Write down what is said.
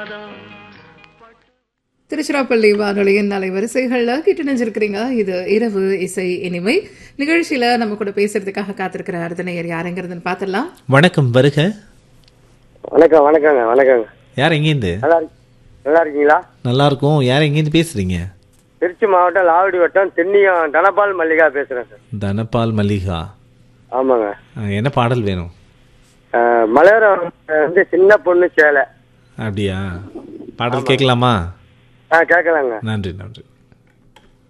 திருச்சிராப்பள்ளி வானொலியின் அலைவரிசைகளில் கிட்ட நினைஞ்சிருக்கிறீங்க இது இரவு இசை இனிமை நிகழ்ச்சியில நம்ம கூட பேசுறதுக்காக காத்திருக்கிற அர்த்தனையர் யாருங்கிறதுன்னு பார்த்துடலாம் வணக்கம் வருக வணக்கம் வணக்கங்க வணக்கங்க யார் எங்கேருந்து நல்லா இருக்கு நல்லா இருக்கீங்களா நல்லா இருக்கும் யார் எங்கேருந்து பேசுறீங்க திருச்சி மாவட்டம் லாவடி வட்டம் தென்னியம் தனபால் மல்லிகா பேசுறேன் சார் தனபால் மல்லிகா ஆமாங்க ஆ, என்ன பாடல் வேணும் அஹ், மலையாளம் வந்து சின்ன பொண்ணு சேலை அப்படியா பாடல் கேட்கலாமா ஆ கேட்கலாங்க நன்றி நன்றி